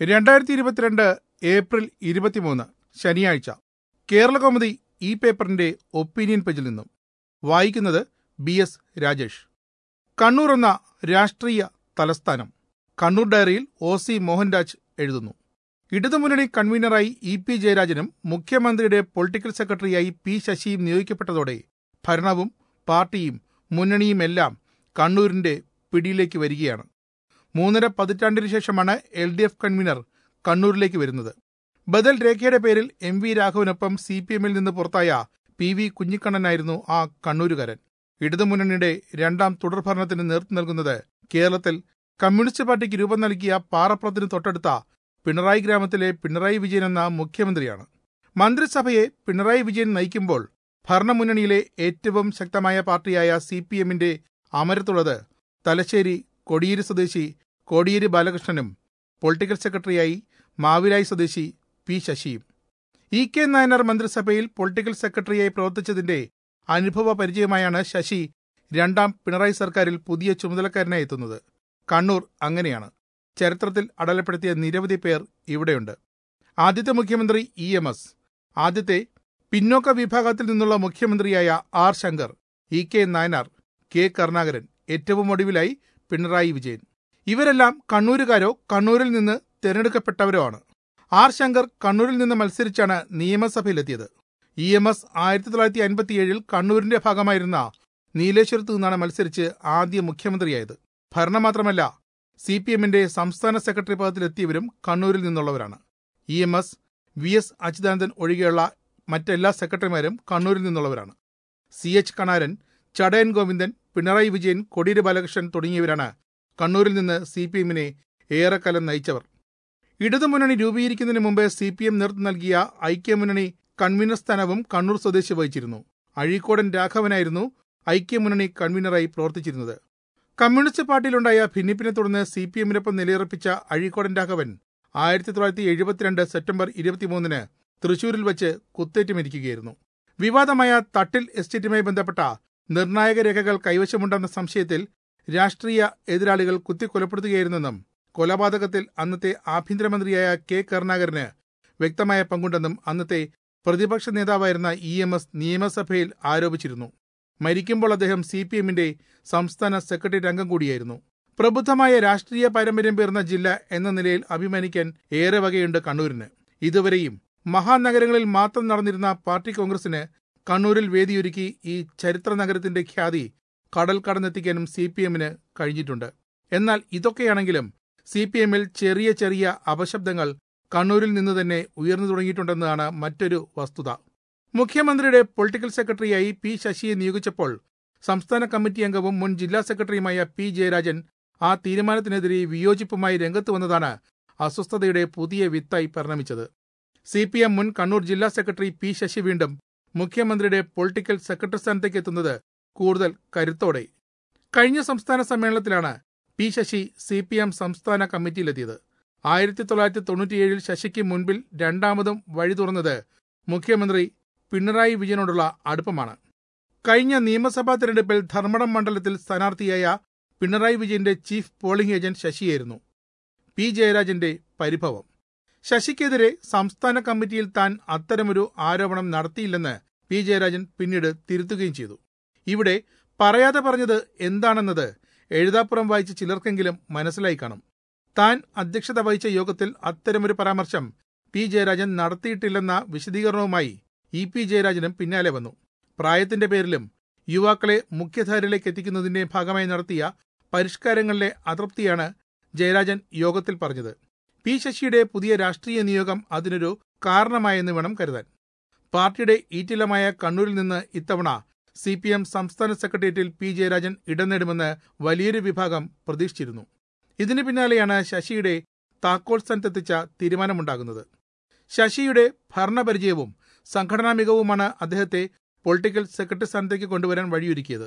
രണ്ടായിരത്തി ഇരുപത്തിരണ്ട് ഏപ്രിൽ ഇരുപത്തിമൂന്ന് ശനിയാഴ്ച കേരള കൗമുദി ഈ പേപ്പറിന്റെ ഒപ്പീനിയൻ പേജിൽ നിന്നും വായിക്കുന്നത് ബി എസ് രാജേഷ് കണ്ണൂർ എന്ന രാഷ്ട്രീയ തലസ്ഥാനം കണ്ണൂർ ഡയറിയിൽ ഒ സി മോഹൻരാജ് എഴുതുന്നു ഇടതുമുന്നണി കൺവീനറായി ഇ പി ജയരാജനും മുഖ്യമന്ത്രിയുടെ പൊളിറ്റിക്കൽ സെക്രട്ടറിയായി പി ശശിയും നിയോഗിക്കപ്പെട്ടതോടെ ഭരണവും പാർട്ടിയും മുന്നണിയുമെല്ലാം കണ്ണൂരിന്റെ പിടിയിലേക്ക് വരികയാണ് മൂന്നര പതിറ്റാണ്ടിനു ശേഷമാണ് എൽ ഡി എഫ് കൺവീനർ കണ്ണൂരിലേക്ക് വരുന്നത് ബദൽ രേഖയുടെ പേരിൽ എം വി രാഘവനൊപ്പം സി പി എമ്മിൽ നിന്ന് പുറത്തായ പി വി കുഞ്ഞിക്കണ്ണനായിരുന്നു ആ കണ്ണൂരുകാരൻ ഇടതുമുന്നണിയുടെ രണ്ടാം തുടർഭരണത്തിന് നേതൃത്വം നൽകുന്നത് കേരളത്തിൽ കമ്മ്യൂണിസ്റ്റ് പാർട്ടിക്ക് രൂപം നൽകിയ പാറപ്പുറത്തിന് തൊട്ടടുത്ത പിണറായി ഗ്രാമത്തിലെ പിണറായി വിജയൻ എന്ന മുഖ്യമന്ത്രിയാണ് മന്ത്രിസഭയെ പിണറായി വിജയൻ നയിക്കുമ്പോൾ ഭരണമുന്നണിയിലെ ഏറ്റവും ശക്തമായ പാർട്ടിയായ സി പി എമ്മിന്റെ അമരത്തുള്ളത് തലശ്ശേരി കൊടിയേരി സ്വദേശി കോടിയേരി ബാലകൃഷ്ണനും പൊളിറ്റിക്കൽ സെക്രട്ടറിയായി മാവിലായി സ്വദേശി പി ശശിയും ഇ കെ നായനാർ മന്ത്രിസഭയിൽ പൊളിറ്റിക്കൽ സെക്രട്ടറിയായി പ്രവർത്തിച്ചതിന്റെ അനുഭവ പരിചയമായാണ് ശശി രണ്ടാം പിണറായി സർക്കാരിൽ പുതിയ ചുമതലക്കാരനായി എത്തുന്നത് കണ്ണൂർ അങ്ങനെയാണ് ചരിത്രത്തിൽ അടയാളപ്പെടുത്തിയ നിരവധി പേർ ഇവിടെയുണ്ട് ആദ്യത്തെ മുഖ്യമന്ത്രി ഇ എം എസ് ആദ്യത്തെ പിന്നോക്ക വിഭാഗത്തിൽ നിന്നുള്ള മുഖ്യമന്ത്രിയായ R Shankar E K Nayanar K Karunakaran ഏറ്റവും ഒടുവിലായി പിണറായി വിജയൻ ഇവരെല്ലാം കണ്ണൂരുകാരോ കണ്ണൂരിൽ നിന്ന് തിരഞ്ഞെടുക്കപ്പെട്ടവരോ ആണ് ആർ ശങ്കർ കണ്ണൂരിൽ നിന്ന് മത്സരിച്ചാണ് നിയമസഭയിലെത്തിയത് ഇ എം എസ് ആയിരത്തി തൊള്ളായിരത്തി അൻപത്തിയേഴിൽ കണ്ണൂരിന്റെ ഭാഗമായിരുന്ന നീലേശ്വരത്ത് നിന്നാണ് മത്സരിച്ച് ആദ്യ മുഖ്യമന്ത്രിയായത് ഭരണം മാത്രമല്ല സി പി എമ്മിന്റെ സംസ്ഥാന സെക്രട്ടറി പദത്തിലെത്തിയവരും കണ്ണൂരിൽ നിന്നുള്ളവരാണ് E M S V S Achuthanandan ഒഴികെയുള്ള മറ്റെല്ലാ സെക്രട്ടറിമാരും കണ്ണൂരിൽ നിന്നുള്ളവരാണ് സി എച്ച് കണാരൻ ചടയൻ ഗോവിന്ദൻ പിണറായി വിജയൻ കൊടിയേരി ബാലകൃഷ്ണൻ തുടങ്ങിയവരാണ് കണ്ണൂരിൽ നിന്ന് സി പി എമ്മിനെ ഏറെക്കാലം നയിച്ചവർ ഇടതുമുന്നണി രൂപീകരിക്കുന്നതിന് മുമ്പ് സി പി എം നേതൃത്വം നൽകിയ ഐക്യമുന്നണി കൺവീനർ സ്ഥാനവും കണ്ണൂർ സ്വദേശി വഹിച്ചിരുന്നു അഴീക്കോടൻ രാഘവനായിരുന്നു ഐക്യമുന്നണി കൺവീനറായി പ്രവർത്തിച്ചിരുന്നത് കമ്മ്യൂണിസ്റ്റ് പാർട്ടിയിലുണ്ടായ ഭിന്നിപ്പിനെ തുടർന്ന് സി പി എമ്മിനൊപ്പം നിലയുറപ്പിച്ച അഴീക്കോടൻ രാഘവൻ ആയിരത്തി തൊള്ളായിരത്തി എഴുപത്തിരണ്ട് സെപ്റ്റംബർ ഇരുപത്തിമൂന്നിന് തൃശൂരിൽ വെച്ച് കുത്തേറ്റ് മരിക്കുകയായിരുന്നു വിവാദമായ തട്ടിൽ എസ്റ്റേറ്റുമായി ബന്ധപ്പെട്ട നിർണായക രേഖകൾ കൈവശമുണ്ടെന്ന സംശയത്തിൽ രാഷ്ട്രീയ എതിരാളികൾ കുത്തിക്കൊലപ്പെടുത്തുകയായിരുന്നെന്നും കൊലപാതകത്തിൽ അന്നത്തെ ആഭ്യന്തരമന്ത്രിയായ കെ കരുണാകരന് വ്യക്തമായ പങ്കുണ്ടെന്നും അന്നത്തെ പ്രതിപക്ഷ നേതാവായിരുന്ന ഇ എം എസ് നിയമസഭയിൽ ആരോപിച്ചിരുന്നു മരിക്കുമ്പോൾ അദ്ദേഹം സി പി എമ്മിന്റെ സംസ്ഥാന സെക്രട്ടറി അംഗം കൂടിയായിരുന്നു പ്രബുദ്ധമായ രാഷ്ട്രീയ പാരമ്പര്യം പേർന്ന ജില്ല എന്ന നിലയിൽ അഭിമാനിക്കാൻ ഏറെ വകയുണ്ട് കണ്ണൂരിന് ഇതുവരെയും മഹാനഗരങ്ങളിൽ മാത്രം നടന്നിരുന്ന പാർട്ടി കോൺഗ്രസിന് കണ്ണൂരിൽ വേദിയൊരുക്കി ഈ ചരിത്ര നഗരത്തിന്റെ ഖ്യാതി കടൽ കടന്നെത്തിക്കാനും സി പി എമ്മിന് കഴിഞ്ഞിട്ടുണ്ട് എന്നാൽ ഇതൊക്കെയാണെങ്കിലും സി പി എമ്മിൽ ചെറിയ ചെറിയ അപശബ്ദങ്ങൾ കണ്ണൂരിൽ നിന്ന് തന്നെ ഉയർന്നു തുടങ്ങിയിട്ടുണ്ടെന്നതാണ് മറ്റൊരു വസ്തുത മുഖ്യമന്ത്രിയുടെ പൊളിറ്റിക്കൽ സെക്രട്ടറിയായി പി ശശിയെ നിയോഗിച്ചപ്പോൾ സംസ്ഥാന കമ്മിറ്റി അംഗവും മുൻ ജില്ലാ സെക്രട്ടറിയുമായ പി ജയരാജൻ ആ തീരുമാനത്തിനെതിരെ വിയോജിപ്പുമായി രംഗത്ത് വന്നതാണ് അസ്വസ്ഥതയുടെ പുതിയ വിത്തായി പരിണമിച്ചത് സി പി എം മുൻ കണ്ണൂർ ജില്ലാ സെക്രട്ടറി പി ശശി വീണ്ടും മുഖ്യമന്ത്രിയുടെ പൊളിറ്റിക്കൽ സെക്രട്ടറി സ്ഥാനത്തേക്ക് എത്തുന്നത് കൂടുതൽ കരുത്തോടെ കഴിഞ്ഞ സംസ്ഥാന സമ്മേളനത്തിലാണ് P Sasi C P M സംസ്ഥാന കമ്മിറ്റിയിലെത്തിയത് ആയിരത്തി തൊള്ളായിരത്തി തൊണ്ണൂറ്റിയേഴിൽ ശശിക്ക് മുൻപിൽ രണ്ടാമതും വഴി തുറന്നത് മുഖ്യമന്ത്രി പിണറായി വിജയനോടുള്ള അടുപ്പമാണ് കഴിഞ്ഞ നിയമസഭാ തെരഞ്ഞെടുപ്പിൽ ധർമ്മടം മണ്ഡലത്തിൽ സ്ഥാനാർത്ഥിയായ പിണറായി വിജയന്റെ ചീഫ് പോളിംഗ് ഏജന്റ് ശശിയായിരുന്നു പി ജയരാജന്റെ പരിഭവം ശശിക്കെതിരെ സംസ്ഥാന കമ്മിറ്റിയിൽ താൻ അത്തരമൊരു ആരോപണം നടത്തിയില്ലെന്ന് പി ജയരാജൻ പിന്നീട് തിരുത്തുകയും ചെയ്തു ഇവിടെ പറയാതെ പറഞ്ഞത് എന്താണെന്നത് എഴുതാപ്പുറം വായിച്ച ചിലർക്കെങ്കിലും മനസ്സിലായി കാണും താൻ അധ്യക്ഷത വഹിച്ച യോഗത്തിൽ അത്തരമൊരു പരാമർശം പി ജയരാജൻ നടത്തിയിട്ടില്ലെന്ന വിശദീകരണവുമായി ഇ പി ജയരാജനും പിന്നാലെ വന്നു പ്രായത്തിന്റെ പേരിലും യുവാക്കളെ മുഖ്യധാരയിലേക്ക് എത്തിക്കുന്നതിന്റെ ഭാഗമായി നടത്തിയ പരിഷ്കാരങ്ങളിലെ അതൃപ്തിയാണ് ജയരാജൻ യോഗത്തിൽ പറഞ്ഞത് പി ശശിയുടെ പുതിയ രാഷ്ട്രീയ നിയോഗം അതിനൊരു കാരണമായെന്ന് വേണം കരുതാൻ പാർട്ടിയുടെ ഈറ്റിലമായ കണ്ണൂരിൽ നിന്ന് ഇത്തവണ സി പി എം സംസ്ഥാന സെക്രട്ടേറിയറ്റിൽ പി ജയരാജൻ ഇടം നേടുമെന്ന് വലിയൊരു വിഭാഗം പ്രതീക്ഷിച്ചിരുന്നു ഇതിന് പിന്നാലെയാണ് ശശിയുടെ താക്കോൽ സ്ഥാനത്തെത്തിച്ച തീരുമാനമുണ്ടാകുന്നത് ശശിയുടെ ഭരണപരിചയവും സംഘടനാ മികവുമാണ് അദ്ദേഹത്തെ പൊളിറ്റിക്കൽ സെക്രട്ടറി സ്ഥാനത്തേക്ക് കൊണ്ടുവരാൻ വഴിയൊരുക്കിയത്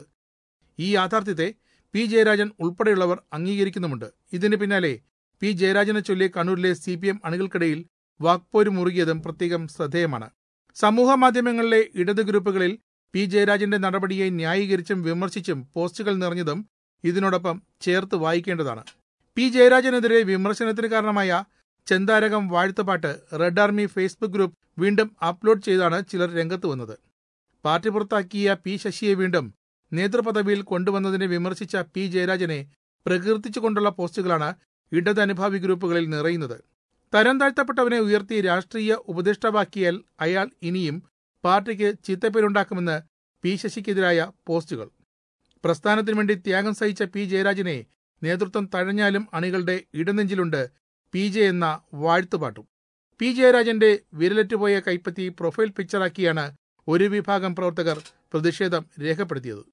ഈ യാഥാർത്ഥ്യത്തെ പി ജയരാജൻ ഉൾപ്പെടെയുള്ളവർ അംഗീകരിക്കുന്നുമുണ്ട് ഇതിന് പിന്നാലെ പി ജയരാജനെ ചൊല്ലി കണ്ണൂരിലെ സി പി എം അണികൾക്കിടയിൽ വാക്പോര് മുറുകിയതും പ്രത്യേകം ശ്രദ്ധേയമാണ് സമൂഹ മാധ്യമങ്ങളിലെ ഇടത് ഗ്രൂപ്പുകളിൽ പി ജയരാജന്റെ നടപടിയെ ന്യായീകരിച്ചും വിമർശിച്ചും പോസ്റ്റുകൾ നിറഞ്ഞതും ഇതിനോടൊപ്പം ചേർത്ത് വായിക്കേണ്ടതാണ് പി ജയരാജനെതിരെ വിമർശനത്തിന് കാരണമായ ചെന്താരകം വാഴ്ത്തുപാട്ട് റെഡ് ആർമി ഫേസ്ബുക്ക് ഗ്രൂപ്പ് വീണ്ടും അപ്ലോഡ് ചെയ്താണ് ചിലർ രംഗത്ത് വന്നത് പാർട്ടി പുറത്താക്കിയ പി ശശിയെ വീണ്ടും നേതൃപദവിയിൽ കൊണ്ടുവന്നതിനെ വിമർശിച്ച പി ജയരാജനെ പ്രകീർത്തിച്ചുകൊണ്ടുള്ള പോസ്റ്റുകളാണ് ഇടത് അനുഭാവി ഗ്രൂപ്പുകളിൽ നിറയുന്നത് തരം താഴ്ത്തപ്പെട്ടവനെ ഉയർത്തി രാഷ്ട്രീയ ഉപദേഷ്ടാവാക്കിയാൽ അയാൾ ഇനിയും പാർട്ടിക്ക് ചീത്തപ്പേരുണ്ടാക്കുമെന്ന് പി ശശിക്കെതിരായ പോസ്റ്റുകൾ പ്രസ്ഥാനത്തിനു വേണ്ടി ത്യാഗം സഹിച്ച പി ജയരാജനെ നേതൃത്വം തഴഞ്ഞാലും അണികളുടെ ഇടനെഞ്ചിലുണ്ട് പി ജെ എന്ന വാഴ്ത്തുപാട്ടും പി ജയരാജന്റെ വിരലറ്റുപോയ കൈപ്പത്തി പ്രൊഫൈൽ പിക്ചറാക്കിയാണ് ഒരു വിഭാഗം പ്രവർത്തകർ പ്രതിഷേധം രേഖപ്പെടുത്തിയത്